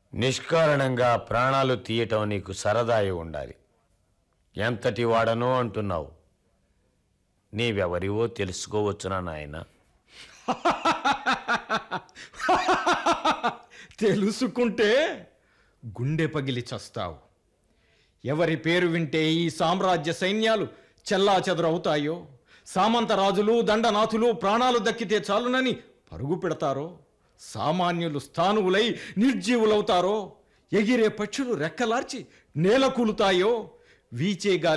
నిష్కారణంగా ప్రాణాలు తీయటం నీకు సరదాయి ఉండాలి ఎంతటి వాడనో అంటున్నావు నీవెవరివో తెలుసుకోవచ్చునా నాయన తెలుసుకుంటే గుండె పగిలి చస్తావు ఎవరి పేరు వింటే ఈ సామ్రాజ్య సైన్యాలు చెల్లా చెదరవుతాయో సామంత రాజులు దండనాథులు ప్రాణాలు దక్కితే చాలునని పరుగు పెడతారో సామాన్యులు స్థానువులై నిర్జీవులవుతారో ఎగిరే పక్షులు రెక్కలార్చి నేల కూలుతాయో వీచే గాలి